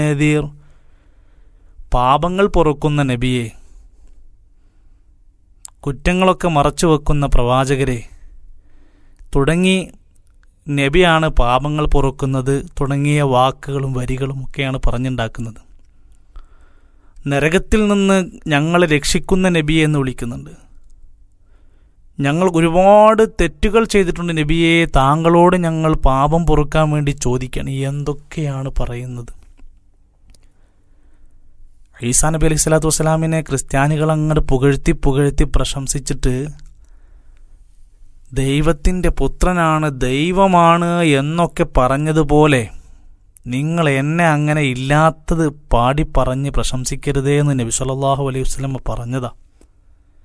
നദീർ പാപങ്ങൾ പൊറുക്കുന്ന നബിയെ കുറ്റങ്ങളൊക്കെ മറച്ചു വെക്കുന്ന പ്രവാചകരെ തുടങ്ങി നബിയാണ് പാപങ്ങൾ പൊറുക്കുന്നത് തുടങ്ങിയ വാക്കുകളും വരികളും ഒക്കെയാണ് പറഞ്ഞുണ്ടാക്കുന്നത് നരകത്തിൽ നിന്ന് ഞങ്ങളെ രക്ഷിക്കുന്ന നബിയെ എന്ന് വിളിക്കുന്നുണ്ട് ഞങ്ങൾ ഒരുപാട് തെറ്റുകൾ ചെയ്തിട്ടുണ്ട് നബിയെ താങ്കളോട് ഞങ്ങൾ പാപം പൊറുക്കാൻ വേണ്ടി ചോദിക്കണം എന്തൊക്കെയാണ് പറയുന്നത് ഈസാ നബി അലൈഹി സ്വലാത്തു വസ്സലാമിനെ ക്രിസ്ത്യാനികൾ അങ്ങോട്ട് പുകഴ്ത്തി പുകഴ്ത്തി പ്രശംസിച്ചിട്ട് ദൈവത്തിൻ്റെ പുത്രനാണ് ദൈവമാണ് എന്നൊക്കെ പറഞ്ഞതുപോലെ നിങ്ങൾ എന്നെ അങ്ങനെ ഇല്ലാത്തത് പാടി പറഞ്ഞ് പ്രശംസിക്കരുതേ എന്ന് നബി സല്ലല്ലാഹു അലൈഹി വസല്ലം പറഞ്ഞതാ